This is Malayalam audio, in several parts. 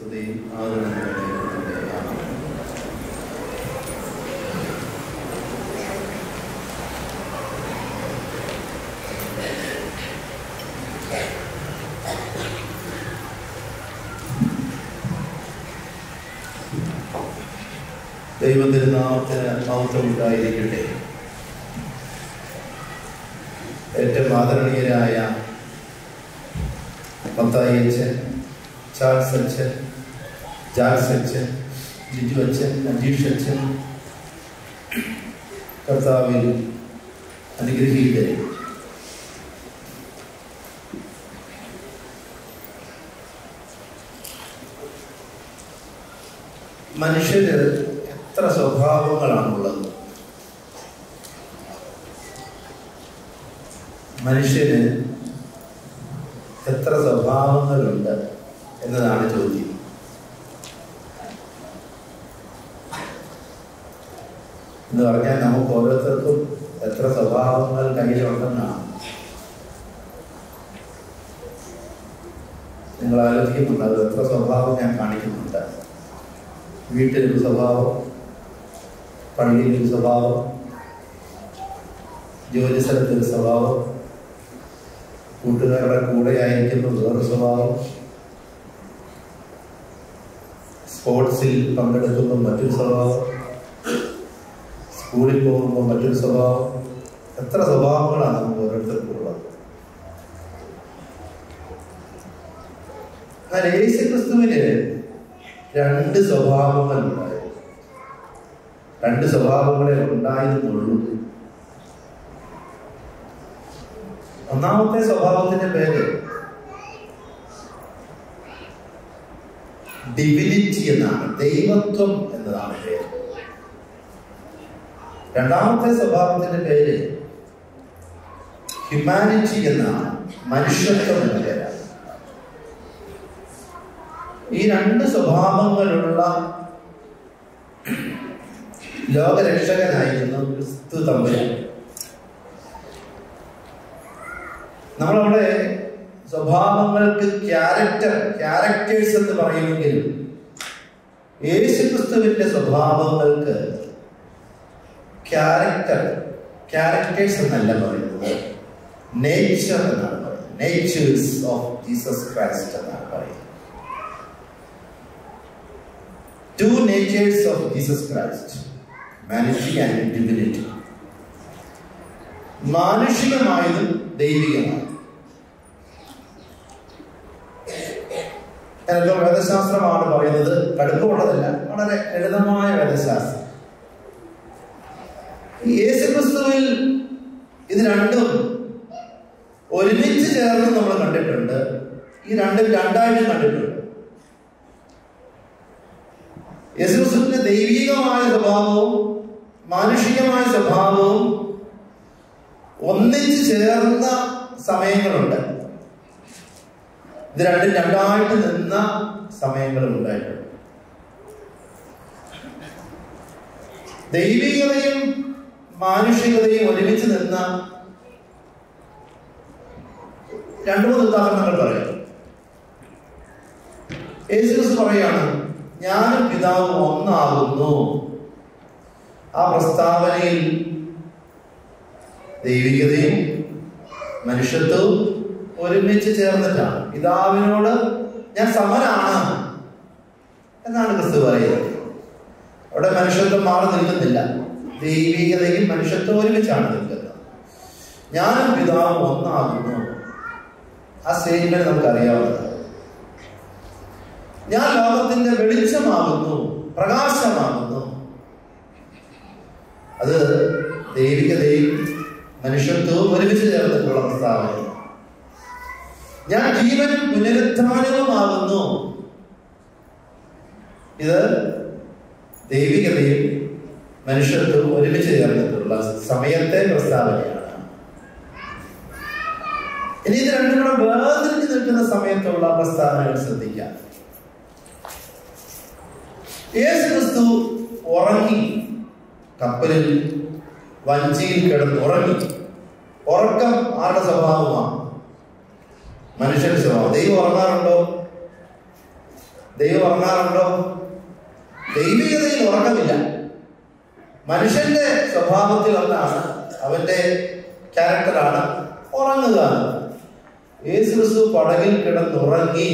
സ്തുതിയും ആദരവും ദൈവത്തിന് നാമത്തിന് മഹത്വം ഉണ്ടായിരിക്കട്ടെ ഏറ്റവും ആദരണീയരായ മത്തായി അച്ഛൻ ചാൾസ് അച്ഛൻ ജാക്സ് അച്ഛൻ ലിജു അച്ഛൻ അജീഷ് അച്ഛൻ കർത്താവിൽ അനുഗ്രഹീതരെ മനുഷ്യര് എത്ര സ്വഭാവങ്ങളാണുള്ളത് മനുഷ്യന് എത്ര സ്വഭാവങ്ങളുണ്ട് എന്നതാണ് ചോദ്യം എന്ന് പറഞ്ഞാൽ നമുക്ക് ഓരോരുത്തർക്കും എത്ര സ്വഭാവങ്ങൾ കയ്യിലുണ്ടെന്നാണ് നിങ്ങൾ ആലോചിക്കുന്നുണ്ട് അത് എത്ര സ്വഭാവം ഞാൻ കാണിക്കുന്നുണ്ട് വീട്ടിലൊരു സ്വഭാവം പള്ളിയിലൊരു സ്വഭാവം ജോലി സ്ഥലത്തൊരു സ്വഭാവം കൂട്ടുകാരുടെ കൂടെ ആയിരിക്കുന്ന വേറൊരു സ്വഭാവം സ്പോർട്സിൽ പങ്കെടുക്കുമ്പോൾ മറ്റൊരു സ്വഭാവം സ്കൂളിൽ പോകുമ്പോൾ മറ്റൊരു സ്വഭാവം എത്ര സ്വഭാവങ്ങളാണ് നമുക്ക് ഓരോരുത്തർക്കും ഉള്ളത് എന്നാൽ യേശു ക്രിസ്തുവിന് രണ്ട് സ്വഭാവങ്ങൾ ഉണ്ടായിരുന്നു രണ്ട് സ്വഭാവങ്ങളെ ഉണ്ടായിരുന്നുള്ളൂ ഒന്നാമത്തെ സ്വഭാവത്തിന്റെ പേര് ഡിവിനിറ്റി എന്നാണ് ദൈവത്വം എന്നതാണ് പേര് രണ്ടാമത്തെ സ്വഭാവത്തിന്റെ പേര് ഹ്യൂമാനിറ്റി എന്നാണ് മനുഷ്യത്വം എന്ന പേരാണ് ഈ രണ്ട് സ്വഭാവങ്ങളുള്ള ലോകരക്ഷകനായിരുന്നു ക്രിസ്തു തമ്പുരാൻ നമ്മളവിടെ സ്വഭാവങ്ങൾക്ക് ക്യാരക്ടർ ക്യാരക്ടേഴ്സ് എന്ന് പറയുമെങ്കിലും യേശു ക്രിസ്തുവിന്റെ സ്വഭാവങ്ങൾക്ക് ക്യാരക്ടർ ക്യാരക്ടേഴ്സ് എന്നല്ല പറയുന്നത് നേച്ചർ എന്നാണ് പറയുന്നത് നേച്ചേഴ്സ് ഓഫ് ജീസസ് ക്രൈസ്റ്റ് എന്നാണ് പറയുന്നത് two natures of Jesus Christ മാനുഷി ആൻഡ് ഡിവിനിറ്റി മാനുഷികമായതും ദൈവികമായതും എന്നല്ലോ വേദശാസ്ത്രമാണ് പറയുന്നത് കടുപ്പമുള്ളതല്ല വളരെ ലളിതമായ വേദശാസ്ത്രം യേശുക്രിസ്തുവിൽ ഇത് രണ്ടും ഒരുമിച്ച് ചേർന്ന് നമ്മൾ കണ്ടിട്ടുണ്ട് ഈ രണ്ടും രണ്ടായിട്ടും കണ്ടിട്ടുണ്ട് യേശുക്രിസ്തുവിന്റെ ദൈവികമായ സ്വഭാവവും മാനുഷികമായ സ്വഭാവവും ഒന്നിച്ച് ചേർന്ന സമയങ്ങളുണ്ട് ഇത് രണ്ടും രണ്ടായിട്ട് നിന്ന സമയങ്ങളും ഉണ്ടായിട്ടുണ്ട് ദൈവികതയും മാനുഷികതയും ഒരുമിച്ച് നിന്ന രണ്ടു മൂന്ന് ഉദാഹരണങ്ങൾ പറയാം യേശുക്രിസ്തു പറയാണ് ഞാനും പിതാവും ഒന്നാകുന്നു ആ പ്രസ്താവനയിൽ ദൈവികതയും മനുഷ്യത്വവും ഒരുമിച്ച് ചേർന്നിട്ടാണ് പിതാവിനോട് ഞാൻ സമനാണ് എന്നാണ് ക്രിസ്തു പറയുന്നത് അവിടെ മനുഷ്യത്വം മാറി നിൽക്കുന്നില്ല ദൈവികതയും മനുഷ്യത്വം ഒരുമിച്ചാണ് നിൽക്കുന്നത് ഞാനും പിതാവും ഒന്നാകുന്നു ആ സ്റ്റേറ്റ്മെന്റ് നമുക്കറിയാവുന്നതാണ് ഞാൻ ലോകത്തിന്റെ വെളിച്ചമാകുന്നു പ്രകാശമാകുന്നു അത് ദൈവികതയും മനുഷ്യത്വവും ഒരുമിച്ച് ചേർന്നിട്ടുള്ള പ്രസ്താവന ഞാൻ ജീവനും പുനരുത്ഥാനവുമാകുന്നു ഇത് ദൈവികതയും മനുഷ്യത്വവും ഒരുമിച്ച് ചേർന്നിട്ടുള്ള സമയത്തെ പ്രസ്താവനയാണ് ഇനി ഇത് രണ്ടും കൂടെ വേർതിരിഞ്ഞ് നിൽക്കുന്ന സമയത്തുള്ള പ്രസ്താവനകൾ ശ്രദ്ധിക്കാം യേശു ക്രിസ്തു ഉറങ്ങി കപ്പലിൽ വഞ്ചിയിൽ കിടന്ന് ഉറങ്ങി ഉറക്കം ആരുടെ സ്വഭാവമാണ് മനുഷ്യന്റെ സ്വഭാവം ദൈവം ഉറങ്ങാറുണ്ടോ ദൈവം ഉറങ്ങാറുണ്ടോ ദൈവികതയിൽ ഉറക്കമില്ല മനുഷ്യന്റെ സ്വഭാവത്തിൽ ഒന്നാണ് അവന്റെ ക്യാരക്ടറാണ് ഉറങ്ങുക യേശു ക്രിസ്തു പടകിൽ കിടന്നുറങ്ങി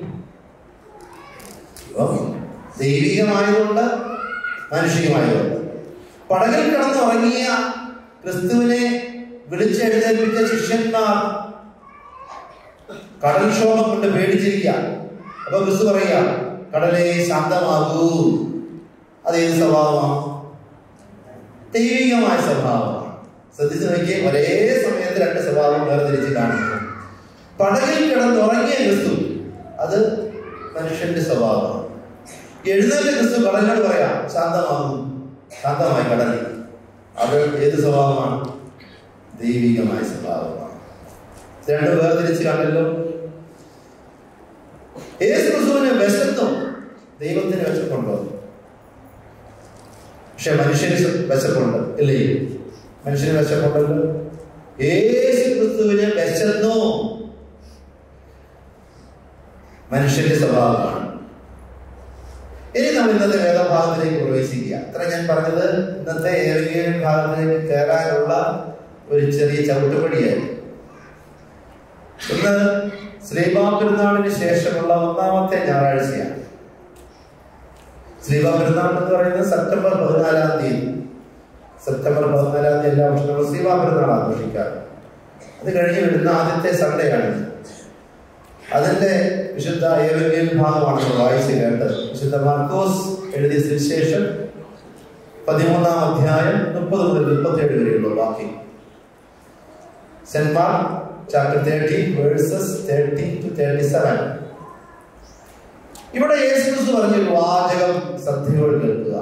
ഇപ്പം ദൈവികമായതുകൊണ്ട് മാനുഷികമായതുകൊണ്ട് പടകിൽ കിടന്നുറങ്ങിയ ക്രിസ്തുവിനെ വിളിച്ചെഴുന്നേൽപ്പിച്ച ശിഷ്യന്മാർ കടൽക്ഷോഭം കൊണ്ട് പേടിച്ചിരിക്കുക അപ്പൊ ക്രിസ്തു പറയുക കടലെ ശാന്തമാകൂ അത് ഏത് സ്വഭാവമാണ് ദൈവികമായ സ്വഭാവമാണ് ശ്രദ്ധിച്ചു നോക്കിയേ ഒരേ സമയത്ത് രണ്ട് സ്വഭാവം വേർതിരിച്ച് കാണിക്കുന്നു പടകിൽ കിടന്നുറങ്ങിയ ക്രിസ്തു അത് മനുഷ്യന്റെ സ്വഭാവമാണ് എഴുന്നേറ്റ ക്രിസ്തു കടലിനോട് പറയാം ശാന്തമാകും ശാന്തമായി കടൽ അത് ഏത് സ്വഭാവമാണ് ദൈവികമായ സ്വഭാവമാണ് രണ്ട് വേർതിരിച്ച് കണ്ടല്ലോ യേശു ക്രിസ്തുവിന് വിശത്തും ദൈവത്തിന് വിശപ്പുണ്ടോ പക്ഷെ മനുഷ്യന് വിശപ്പുണ്ട് ഇല്ലേ മനുഷ്യന് വിശപ്പുണ്ടല്ലോ യേശു ക്രിസ്തുവിന് വിശന്നു മനുഷ്യന്റെ സ്വഭാവമാണ് ഇനി നമ്മൾ ഇന്നത്തെ വേദഭാഗത്തിലേക്ക് പ്രവേശിക്കുക അത്ര ഞാൻ പറഞ്ഞത് ഇന്നത്തെ ഏതെങ്കിലും ഭാഗത്തിലേക്ക് കയറാനുള്ള ഒരു ചെറിയ ചവിട്ടുപടിയായി ഇന്ന് ശ്രീബാ പെരുന്നാളിന് ശേഷമുള്ള ഒന്നാമത്തെ ഞായറാഴ്ചയാണ് ശ്രീബാ പെരുന്നാൾ എന്ന് പറയുന്നത് സെപ്റ്റംബർ പതിനാലാം തീയതി സെപ്റ്റംബർ പതിനാലാം തീയതി എല്ലാ വർഷങ്ങളും ശ്രീബാ പെരുന്നാൾ ആഘോഷിക്കാറ് അത് കഴിഞ്ഞ് വരുന്ന ആദ്യത്തെ സൺഡേ ആണ് അതിന്റെ വിശുദ്ധ ഏവെങ്കിലും ഭാഗമാണ് നമ്മൾ വായിച്ച് കേട്ടത് വിശുദ്ധ മാർക്കോസ് എഴുതിയ സുവിശേഷം പതിമൂന്നാം അധ്യായം മുപ്പത് മുതൽ മുപ്പത്തിയേഴ് വരെയുള്ള ബാക്കി saint Mark chapter thirty verses thirty two thirty seven ഇവിടെ യേശു ക്രിസ്തു പറഞ്ഞൊരു വാചകം ശ്രദ്ധയോട് കേൾക്കുക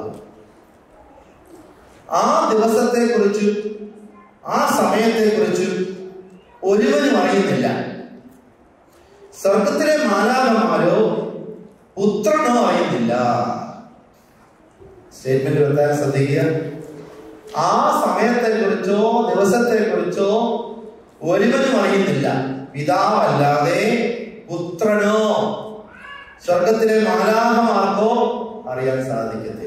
ആ ദിവസത്തെ കുറിച്ചും ആ സമയത്തെ കുറിച്ചും ഒരുവനും അറിയുന്നില്ല സ്വർഗത്തിലെ മാലാകമാരോ പുത്രനോ അറിയുന്നില്ല സ്റ്റേറ്റ്മെന്റ് വെത്താൻ ശ്രദ്ധിക്കുക ആ സമയത്തെ കുറിച്ചോ ദിവസത്തെ കുറിച്ചോ ഒരുവനും അറിയുന്നില്ല പിതാവല്ലാതെ പുത്രനോ സ്വർഗത്തിലെ മാലാഹമാർക്കോ അറിയാൻ സാധിക്കത്തില്ല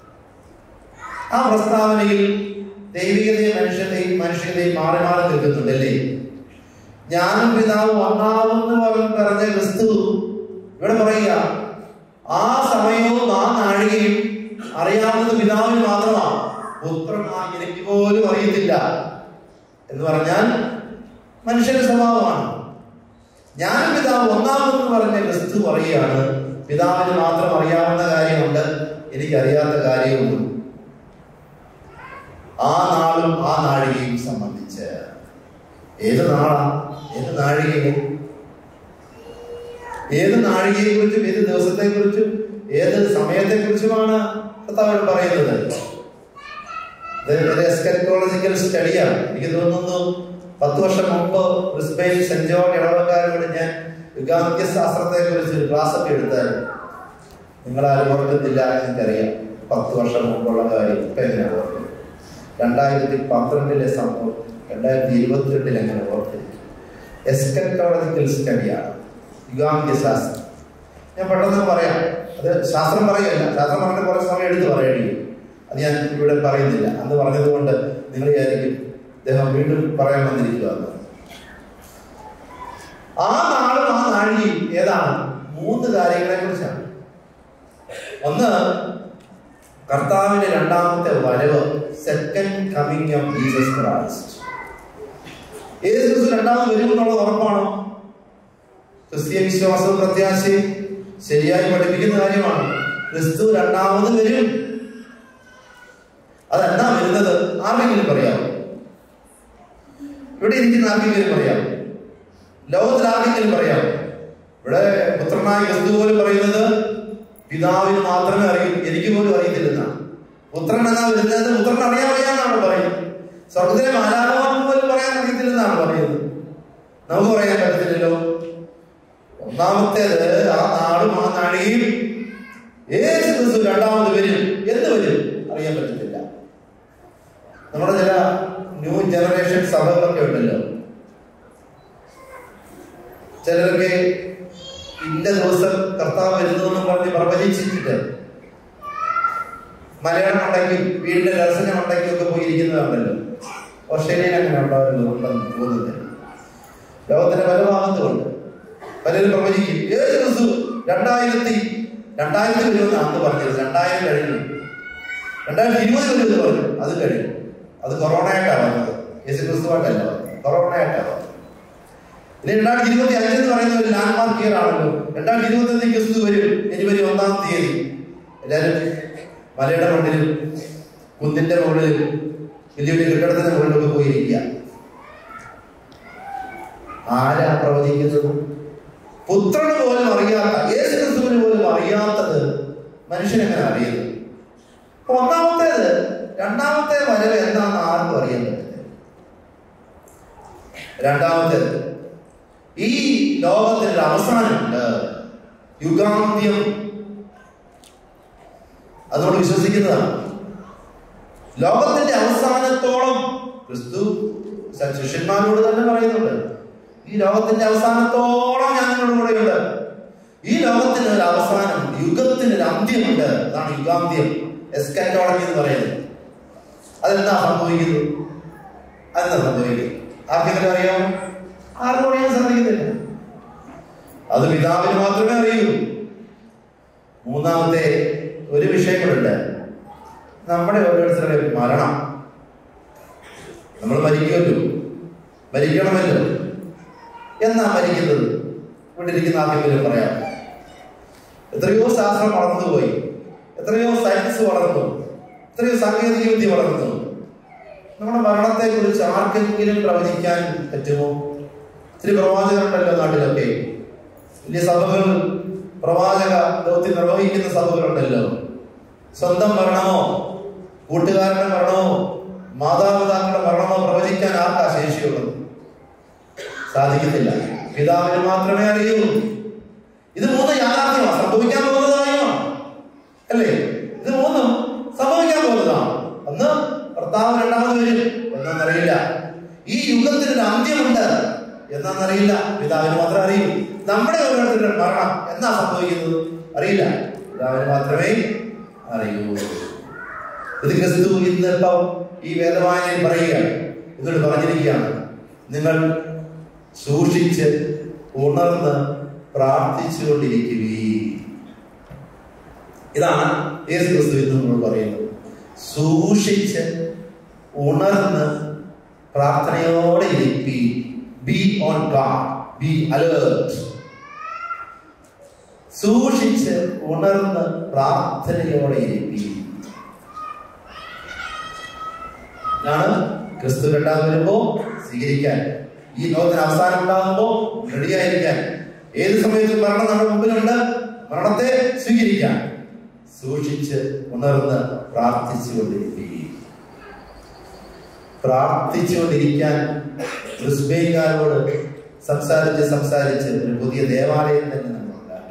ആ പ്രസ്താവനയിൽ ദൈവികതയും മനുഷ്യതയും മനുഷ്യതയും മാറി മാറി നിൽക്കുന്നുണ്ടല്ലേ ഞാനും പിതാവും ഒന്നാമെന്ന് പറഞ്ഞ ക്രിസ്തു ഇവിടെ പറയുക ആ സമയവും ആ നാഴികയും അറിയാവുന്നത് പിതാവിന് മാത്രമാണ് പുത്രനായി എനിക്ക് പോലും അറിയത്തില്ല എന്ന് പറഞ്ഞാൽ മനുഷ്യന്റെ സ്വഭാവമാണ് ഞാൻ പിതാവ് ഒന്നാമെന്ന് പറഞ്ഞ ക്രിസ്തു പറയുകയാണ് പിതാവിന് മാത്രം അറിയാവുന്ന കാര്യമുണ്ട് എനിക്കറിയാത്ത കാര്യവുമുണ്ട് ആ നാളും ആ നാഴികയും സംബന്ധിച്ച് ഏത് നാളാ ഏത് നാഴികയും ഏത് നാഴികയെ കുറിച്ചും ഏത് ദിവസത്തെ കുറിച്ചും ഏത് സമയത്തെ കുറിച്ചുമാണ് കർത്താവ് പറയുന്നത് ഒരു എസ്കറ്റോളജിക്കൽ സ്റ്റഡിയാണ് എനിക്ക് തോന്നുന്നു പത്ത് വർഷം മുമ്പ് ബ്രിസ്ബെയിൻ സെന്റ് ജോൺ ഇടവക്കാരോട് ഞാൻ യുഗാന്ത്യ ശാസ്ത്രത്തെ കുറിച്ച് ഒരു ക്ലാസ് ഒക്കെ എടുത്തായിരുന്നു നിങ്ങളാരും ഓർക്കുന്നില്ല എനിക്കറിയാം പത്ത് വർഷം മുമ്പുള്ള കാര്യം ഇപ്പൊ എങ്ങനെയാണ് ഓർക്കുന്നത് രണ്ടായിരത്തി പന്ത്രണ്ടിലെ സംഭവം രണ്ടായിരത്തി ഇരുപത്തിരണ്ടിൽ എങ്ങനെ ഓർത്തിരിക്കും എസ്കറ്റോളജിക്കൽ സ്റ്റഡിയാണ് യുഗാന്ത്യ ശാസ്ത്രം ഞാൻ പെട്ടെന്ന് പറയാം അത് ശാസ്ത്രം പറയല്ല ശാസ്ത്രം പറഞ്ഞ കുറച്ച് സമയം എടുത്ത് പറയേണ്ടി വരും. അത് ഞാൻ ഇവിടെ പറയുന്നില്ല അന്ന് പറഞ്ഞതുകൊണ്ട് നിങ്ങൾ വിചാരിക്കും അദ്ദേഹം വീണ്ടും പറയാൻ വന്നിരിക്കുക എന്ന് ആ നാളും ആ നാഴികയും ഏതാണ് മൂന്ന് കാര്യങ്ങളെ കുറിച്ചാണ് ഒന്ന് കർത്താവിന്റെ രണ്ടാമത്തെ വരവ് second coming of Jesus Christ Yesu Kristu രണ്ടാമത് വരുമെന്നുള്ള ഉറപ്പാണോ ക്രിസ്തീയ വിശ്വാസവും പ്രത്യാശയും ശരിയായി പഠിപ്പിക്കുന്ന കാര്യമാണ് ക്രിസ്തു രണ്ടാമത് വരും അതെന്നാ വരുന്നത് ആർക്കെങ്കിലും പറയാമോ ഇവിടെ ഇരിക്കുന്ന ആർക്കെങ്കിലും പറയാമോ ലോകത്തിൽ ആർക്കെങ്കിലും പറയാമോ ഇവിടെ പുത്രനായ ക്രിസ്തു പോലും പറയുന്നത് പിതാവിന് മാത്രമേ അറിയൂ എനിക്ക് പോലും അറിയത്തില്ലെന്നാണ് പുത്രൻ എന്നാ വരുന്നത് പുത്രൻ അറിയാൻ വയ്യാന്നാണ് പറയുന്നത് സ്വർഗത്തിലെ മാലാകമാർക്ക് പോലും പറയാൻ അറിയത്തില്ലെന്നാണ് പറയുന്നത് നമുക്ക് പറയാൻ പറ്റത്തില്ലല്ലോ ഒന്നാമത്തേത് ആ നാടും ആ നാഴികയും ഏത് ദിവസം രണ്ടാമത് വരും എന്ന് വരും അറിയാൻ പറ്റത്തില്ല നമ്മുടെ ചില ന്യൂ ജനറേഷൻ സഭകളൊക്കെ ഉണ്ടല്ലോ ചിലരൊക്കെ ഇന്ന ദിവസം കർത്താവ് വരുന്നു എന്നും പറഞ്ഞ് പ്രവചിച്ചിട്ട് മലയാളം ഉണ്ടെങ്കിൽ വീടിന്റെ ദർശനം ഉണ്ടെങ്കിൽ ഒക്കെ പോയിരിക്കുന്നതാണല്ലോ ഓസ്ട്രേലിയയിൽ അങ്ങനെ ഉണ്ടാവുമല്ലോ ഉണ്ടെന്ന് തോന്നുന്നില്ല ലോകത്തിന്റെ പല ഭാഗത്തുമുണ്ട് പലരും പ്രവചിക്കും ഏത് ക്രിസ്തു രണ്ടായിരത്തി രണ്ടായിരത്തി വരുമെന്ന് അന്ന് പറഞ്ഞത് രണ്ടായിരം കഴിഞ്ഞു രണ്ടായിരത്തി ഇരുപത് വരുമെന്ന് പറഞ്ഞു അത് കഴിഞ്ഞു അത് കൊറോണയായിട്ടാണ് വന്നത് യേശു ക്രിസ്തുവായിട്ടല്ല വന്നത് കൊറോണയായിട്ടാണ് വന്നത് ഇനി രണ്ടായിരത്തി ഇരുപത്തി അഞ്ച് എന്ന് പറയുന്ന ഒരു ലാൻഡ് മാർക്ക് ഇയർ ആണല്ലോ രണ്ടായിരത്തി ഇരുപത്തി അഞ്ച് ക്രിസ്തു വരും ജനുവരി ഒന്നാം തീയതി എല്ലാവരും മലയുടെ മണ്ണിലും കുന്നിന്റെ മുകളിലും വലിയ വലിയ കെട്ടിടത്തിന്റെ മുകളിലൊക്കെ പോയിരിക്കുക ആരാ പ്രവചിക്കുന്നത് പുത്രന് പോലും അറിയാത്ത യേശു ക്രിസ്തുവിന് പോലും അറിയാത്തത് മനുഷ്യനെങ്ങനെ അറിയുന്നു അപ്പൊ ഒന്നാമത്തേത് രണ്ടാമത്തെ വരവ് എന്താണെന്ന് ആർക്കും അറിയാൻ പറ്റുന്നത് രണ്ടാമത്തേത് ഈ ലോകത്തിന് ഒരു അവസാനമുണ്ട് യുഗാന്ത്യം അത് നമ്മൾ വിശ്വസിക്കുന്നതാണ് ലോകത്തിന്റെ അവസാനത്തോളം ക്രിസ്തു സ- ശിഷ്യന്മാരോട് തന്നെ പറയുന്നുണ്ട് ഈ ലോകത്തിന്റെ അവസാനത്തോളം ഞാൻ നിങ്ങളുടെ കൂടെയുണ്ട് ഈ ലോകത്തിന് ഒരു അവസാനം യുഗത്തിന് ഒരു അന്ത്യമുണ്ട് അതാണ് യുഗാന്ത്യം എസ്കാറ്റോളജി എന്ന് പറയുന്നത് അതെന്താ സംഭവിക്കുന്നത് അതെന്താ സംഭവിക്കുന്നത് ആർക്കെങ്കിലും അറിയാമോ ആർക്കും അറിയാൻ സാധിക്കുന്നില്ല അത് പിതാവിന് മാത്രമേ അറിയൂ മൂന്നാമത്തെ ഒരു വിഷയം കൂടെ ഉണ്ട് നമ്മുടെ ഓരോരുത്തരുടെയും മരണം നമ്മൾ മരിക്കുമല്ലോ മരിക്കണമല്ലോ എന്നാ മരിക്കുന്നത് ഇവിടെ ഇരിക്കുന്ന ആർക്കെങ്കിലും പറയാം എത്രയോ ശാസ്ത്രം വളർന്നു പോയി എത്രയോ സയൻസ് വളർന്നു എത്രയോ സാങ്കേതിക വിദ്യ വളർന്നു നമ്മുടെ മരണത്തെ കുറിച്ച് ആർക്കെങ്കിലും പ്രവചിക്കാൻ പറ്റുമോ ഇത്തിരി പ്രവാചകരുണ്ടല്ലോ നാട്ടിലൊക്കെ വലിയ സഭകൾ പ്രവാചക ദൗത്യം നിർവഹിക്കുന്ന സഭകളുണ്ടല്ലോ സ്വന്തം മരണമോ കൂട്ടുകാരുടെ മരണമോ മാതാപിതാക്കളുടെ മരണമോ പ്രവചിക്കാൻ ആർക്കാ ശേഷിയുള്ളത് സാധിക്കുന്നില്ല പിതാവിന് മാത്രമേ അറിയൂ ഇത് മൂന്ന് യാഥാർത്ഥ്യമാണ് സംഭവിക്കാൻ പോകുന്നതായോ അല്ലേ ഇത് മൂന്നും സംഭവിക്കാൻ പോകുന്നതാണ് ഒന്ന് ഭർത്താവ് രണ്ടാമത് വരും എന്നറിയില്ല ഈ യുഗത്തിന് ഒരു അന്ത്യമുണ്ട് എന്നറിയില്ല പിതാവിന് മാത്രമേ അറിയൂ നമ്മുടെ ഓരോരുത്തരുടെ മരണം എന്നാ സംഭവിക്കുന്നത് അറിയില്ല പിതാവിന് മാത്രമേ അറിയൂ ഇത് ക്രിസ്തു ഇന്നിപ്പം ഈ വേദവായനയിൽ പറയുകയാണ് ഇതിനോട് പറഞ്ഞിരിക്കുകയാണ് നിങ്ങൾ സൂക്ഷിച്ച് ഉണർന്ന് പ്രാർത്ഥിച്ചുകൊണ്ടിരിക്കുകയും ഇതാണ് യേശു ക്രിസ്തു ഇന്ന് നമ്മൾ പറയുന്നത് സൂക്ഷിച്ച് ഉണർന്ന് പ്രാർത്ഥനയോടെ ഇരിപ്പി be on guard be alert സൂക്ഷിച്ച് ഉണർന്ന് പ്രാർത്ഥനയോടെ ഇരിപ്പി ഇതാണ് ക്രിസ്തു രണ്ടാമത് വരുമ്പോ സ്വീകരിക്കാൻ ഈ ലോകത്തിന് അവസാനം ഉണ്ടാകുമ്പോ റെഡിയായിരിക്കാൻ ഏത് സമയത്തും മരണം നമ്മുടെ മുമ്പിലുണ്ട് മരണത്തെ സ്വീകരിക്കാൻ സൂക്ഷിച്ച് ഉണർന്ന് പ്രാർത്ഥിച്ചുകൊണ്ടിരിക്കുകയും പ്രാർത്ഥിച്ചുകൊണ്ടിരിക്കാൻ ക്രിസ്ബൈക്കാരോട് സംസാരിച്ച് സംസാരിച്ച് ഒരു പുതിയ ദേവാലയം തന്നെ നമ്മൾ ഉണ്ടാക്കി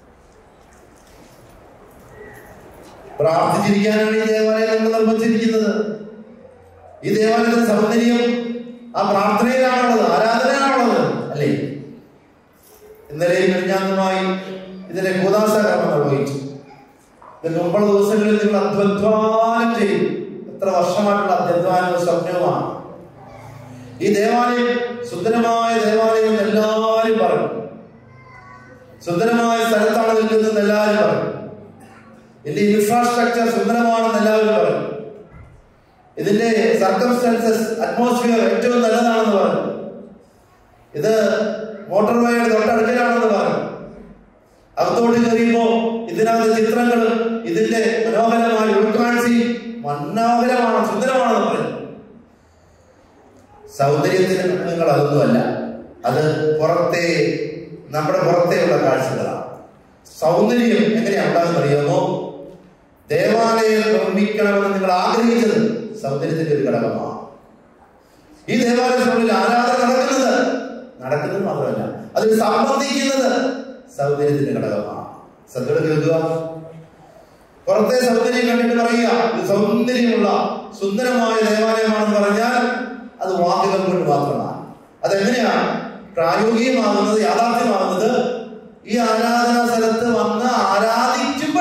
പ്രാർത്ഥിച്ചിരിക്കാനാണ് ഈ ദേവാലയം നമ്മൾ നിർമ്മിച്ചിരിക്കുന്നത് ഈ ദേവാലയത്തിന്റെ സൗന്ദര്യം ആ പ്രാർത്ഥനയിലാണുള്ളത് ആരാധനയിലാണുള്ളത് അല്ലേ ഇന്നലെയും കഴിഞ്ഞാന്നുമായി ഇതിന്റെ കൂതാശ കർമ്മം നിർവഹിച്ചു ഇതിന് മുമ്പുള്ള ദിവസങ്ങളിൽ നിങ്ങൾ അധ്വാനം ചെയ്തു എത്ര വർഷമായിട്ടുള്ള അധ്വാനവും സ്വപ്നവുമാണ് ഈ ദേവാലയം സുന്ദരമായ ദേവാലയം എന്ന് എല്ലാവരും പറഞ്ഞു സുന്ദരമായ സ്ഥലത്താണ് നിൽക്കുന്നതെന്ന് എല്ലാവരും പറഞ്ഞു ഇതിന്റെ ഇൻഫ്രാസ്ട്രക്ചർ സുന്ദരമാണെന്ന് എല്ലാവരും പറഞ്ഞു ഇതിന്റെ സർക്കംസ്റ്റൻസസ് അറ്റ്മോസ്ഫിയർ ഏറ്റവും നല്ലതാണെന്ന് പറഞ്ഞു ഇത് മോട്ടോർ വേയുടെ തൊട്ടടുക്കലാണെന്ന് പറഞ്ഞു അകത്തോട്ട് കയറിയപ്പോ ഇതിനകത്ത് ചിത്രങ്ങളും ഇതിന്റെ മനോഹരമായ ഉൾക്കാഴ്ചയും മനോഹരമാണ് സുന്ദരമാണെന്ന് പറഞ്ഞു സൗന്ദര്യത്തിന് നിങ്ങൾ അതൊന്നുമല്ല അത് പുറത്തെ നമ്മുടെ പുറത്തെയുള്ള കാഴ്ചകളാണ് സൗന്ദര്യം എങ്ങനെയാണ് ഉണ്ടാകുന്ന അറിയാമോ ദേവാലയം നിർമ്മിക്കണമെന്ന് നിങ്ങൾ ആഗ്രഹിച്ചത് സൗന്ദര്യത്തിന്റെ ഒരു ഘടകമാണ് ഈ ദേവാലയത്തിനുള്ളിൽ ആരാധന നടക്കുന്നത് നടക്കുന്നത് മാത്രമല്ല അതിൽ സംബന്ധിക്കുന്നത് സൗന്ദര്യത്തിന്റെ ഘടകമാണ് ശ്രദ്ധയോടെ കേൾക്കുക പുറത്തെ സൗന്ദര്യം കണ്ടിട്ട് പറയുക ഇത് സൗന്ദര്യമുള്ള സുന്ദരമായ ദേവാലയമാണെന്ന് പറഞ്ഞാൽ അത് വാക്കുകൾ കൊണ്ട് മാത്രമാണ് അതെങ്ങനെയാണ് പ്രായോഗികമാകുന്നത് യാഥാർത്ഥ്യമാകുന്നത് ഈ ആരാധനാ സ്ഥലത്ത് വന്ന് ആരാധിക്കുമ്പോൾ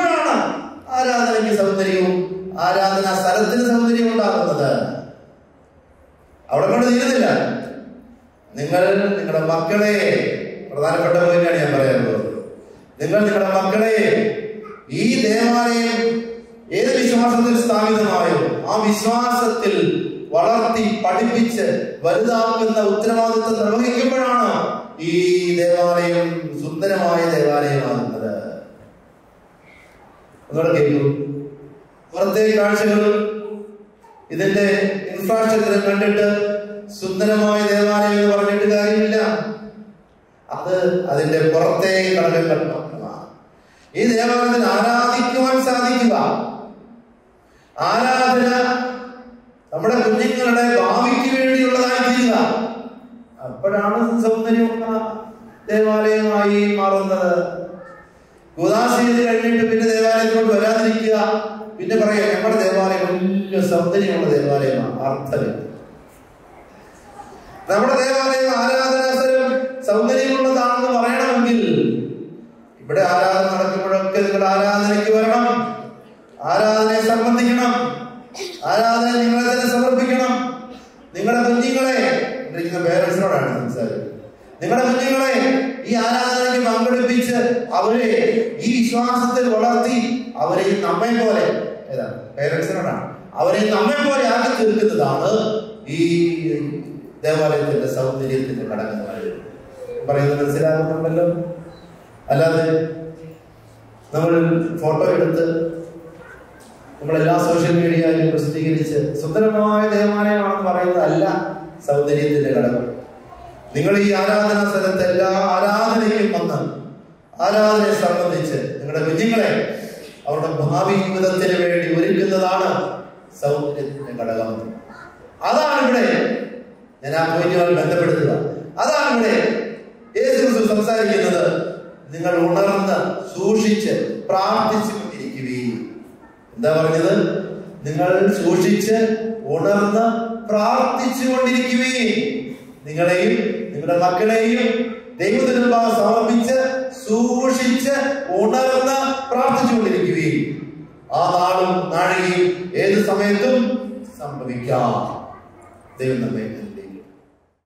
ആരാധനയ്ക്ക് സൗന്ദര്യവും ആരാധന സ്ഥലത്തിന് സൗന്ദര്യം ഉണ്ടാകുന്നത് അവിടെ കൊണ്ട് തീരുന്നില്ല നിങ്ങൾ നിങ്ങളുടെ മക്കളെ പ്രധാനപ്പെട്ട പോയിന്റാണ് ഞാൻ പറയാൻ പോകുന്നത് നിങ്ങൾ നിങ്ങളുടെ മക്കളെ ഈ ദേവാലയം ഏത് വിശ്വാസത്തിൽ സ്ഥാപിതമായോ ആ വിശ്വാസത്തിൽ വളർത്തി പഠിപ്പിച്ച് വലുതാക്കുന്ന ഉത്തരവാദിത്വം നിർവഹിക്കുമ്പോഴാണ് ഈ ദേവാലയം സുന്ദരമായ ദേവാലയമാകുന്നത് നിങ്ങൾ കേൾക്കൂ പുറത്തെ കാഴ്ചകൾ ഇതിന്റെ ഇൻഫ്രാസ്ട്രക്ചർ കണ്ടിട്ട് സുന്ദരമായ ദേവാലയം എന്ന് പറഞ്ഞിട്ട് കാര്യമില്ല അത് അതിന്റെ പുറത്തെ ഘടകങ്ങൾ മാത്രമാണ് ഈ ദേവാലയത്തിൽ ആരാധിക്കുവാൻ സാധിക്കുക ആരാധന നമ്മുടെ കുഞ്ഞുങ്ങളുടെ ഭാവിക്ക് വേണ്ടിയുള്ളതായി തീരുക അപ്പോഴാണ് സൗന്ദര്യമുള്ള ദേവാലയമായി മാറുന്നത് ഉദാസി ചെയ്ത് കഴിഞ്ഞിട്ട് പിന്നെ ദേവാലയത്തിലോട്ട് വരാതിരിക്കുക പിന്നെ പറയാം ഞങ്ങളുടെ ദേവാലയം വലിയ സൗന്ദര്യമുള്ള ദേവാലയമാണ് അർത്ഥമില്ല നമ്മുടെ ദേവാലയം ആരാധനാസ്ഥലം സൗന്ദര്യമുള്ളതാണെന്ന് പറയണമെങ്കിൽ ഇവിടെ ആരാധന നടക്കുമ്പോഴൊക്കെ നിങ്ങൾ ആരാധനയ്ക്ക് വരണം ആരാധനയെ സംബന്ധിക്കണം ആരാധന നിങ്ങളെ തന്നെ സമർപ്പിക്കണം നിങ്ങളുടെ കുഞ്ഞുങ്ങളെ ഇരിക്കുന്ന പേരൻസിനോടാണ് സംസാരിക്കുന്നത് നിങ്ങളുടെ കുഞ്ഞുങ്ങളെ ഈ ആരാധനയ്ക്ക് പങ്കെടുപ്പിച്ച് അവരെ ഈ വിശ്വാസത്തിൽ വളർത്തി അവരെ ഈ നമ്മെ പോലെ ഏതാ പേരൻസിനോടാണ് അവരെ നമ്മെ പോലെ ആക്കി തീർക്കുന്നതാണ് ഈ ദേവാലയത്തിന്റെ സൗന്ദര്യത്തിന്റെ ഘടകങ്ങൾ പറയുന്നത് മനസ്സിലാകുന്നുണ്ടല്ലോ അല്ലാതെ നമ്മൾ ഫോട്ടോ എടുത്ത് നമ്മളെല്ലാ സോഷ്യൽ മീഡിയയിലും പ്രസിദ്ധീകരിച്ച് സുന്ദരമായ ദേവാലയമാണെന്ന് പറയുന്നത് അല്ല സൗന്ദര്യത്തിന്റെ ഘടകം നിങ്ങൾ ഈ ആരാധനാ സ്ഥലത്ത് എല്ലാ ആരാധനയ്ക്കും വന്ന് ആരാധനയെ സംബന്ധിച്ച് നിങ്ങളുടെ കുഞ്ഞുങ്ങളെ അവരുടെ ഭാവി ജീവിതത്തിന് വേണ്ടി ഒരുക്കുന്നതാണ് സൗന്ദര്യത്തിന്റെ ഘടകം അതാണ് ഇവിടെ ഞാൻ ആ പോയിന്റുമായി ബന്ധപ്പെടുത്തുക അതാണ് ഇവിടെ യേശു ക്രിസ്തു സംസാരിക്കുന്നത് നിങ്ങൾ ഉണർന്ന് സൂക്ഷിച്ച് പ്രാർത്ഥിച്ചു കൊണ്ടിരിക്കുകയും എന്താ പറഞ്ഞത് നിങ്ങൾ സൂക്ഷിച്ച് ഉണർന്ന് പ്രാർത്ഥിച്ചു കൊണ്ടിരിക്കുകയും നിങ്ങളെയും നിങ്ങളുടെ മക്കളെയും ദൈവത്തിന് മുമ്പാകെ സമർപ്പിച്ച് സൂക്ഷിച്ച് ഉണർന്ന് പ്രാർത്ഥിച്ചുകൊണ്ടിരിക്കുകയും ആ നാളും നാഴികയും ഏത് സമയത്തും സംഭവിക്കാം ദൈവം നമ്മെ